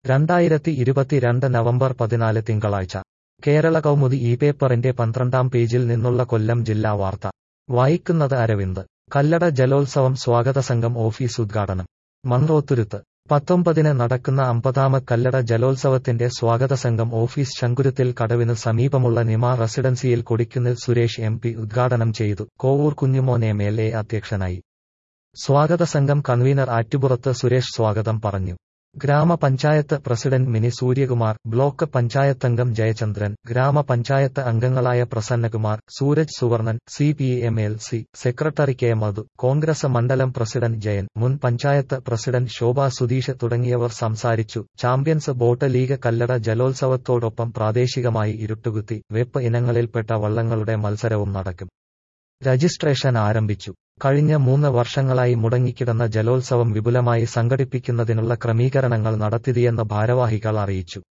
രണ്ടായിരത്തി ഇരുപത്തിരണ്ട് നവംബർ പതിനാല് തിങ്കളാഴ്ച കേരള കൗമുദി ഈ പേപ്പറിന്റെ പന്ത്രണ്ടാം പേജിൽ നിന്നുള്ള കൊല്ലം ജില്ലാ വാർത്ത വായിക്കുന്നത് അരവിന്ദ് കല്ലട ജലോത്സവം സ്വാഗത സംഘം ഓഫീസ് ഉദ്ഘാടനം മൺറോത്തുരുത്ത് പത്തൊമ്പതിന് നടക്കുന്ന അമ്പതാമത് കല്ലട ജലോത്സവത്തിന്റെ സ്വാഗത സംഘം ഓഫീസ് ശങ്കുരുത്തിൽ കടവിന് സമീപമുള്ള Nima residency Kodikunnil Suresh M P ഉദ്ഘാടനം ചെയ്തു Kovoor Kunjumon M L A അധ്യക്ഷനായി സ്വാഗത സംഘം കൺവീനർ ആറ്റുപുറത്ത് സുരേഷ് സ്വാഗതം പറഞ്ഞു ഗ്രാമപഞ്ചായത്ത് പ്രസിഡന്റ് മിനി സൂര്യകുമാർ ബ്ലോക്ക് പഞ്ചായത്തംഗം ജയചന്ദ്രൻ ഗ്രാമപഞ്ചായത്ത് അംഗങ്ങളായ Prasannakumar Sooraj Suvarnan C P M L C secretary K Madhu Congress മണ്ഡലം പ്രസിഡന്റ് ജയൻ മുൻ പഞ്ചായത്ത് പ്രസിഡന്റ് ശോഭ സുധീഷ് തുടങ്ങിയവർ സംസാരിച്ചു ചാമ്പ്യൻസ് ബോട്ട് ലീഗ് കല്ലട ജലോത്സവത്തോടൊപ്പം പ്രാദേശികമായി ഇരുട്ടുകുത്തി വെപ്പ് ഇനങ്ങളിൽപ്പെട്ട വള്ളങ്ങളുടെ മത്സരവും നടക്കും രജിസ്ട്രേഷൻ ആരംഭിച്ചു കഴിഞ്ഞ മൂന്ന് വർഷങ്ങളായി മുടങ്ങിക്കിടന്ന ജലോത്സവം വിപുലമായി സംഘടിപ്പിക്കുന്നതിനുള്ള ക്രമീകരണങ്ങൾ നടത്തിയതെന്ന് ഭാരവാഹികൾ അറിയിച്ചു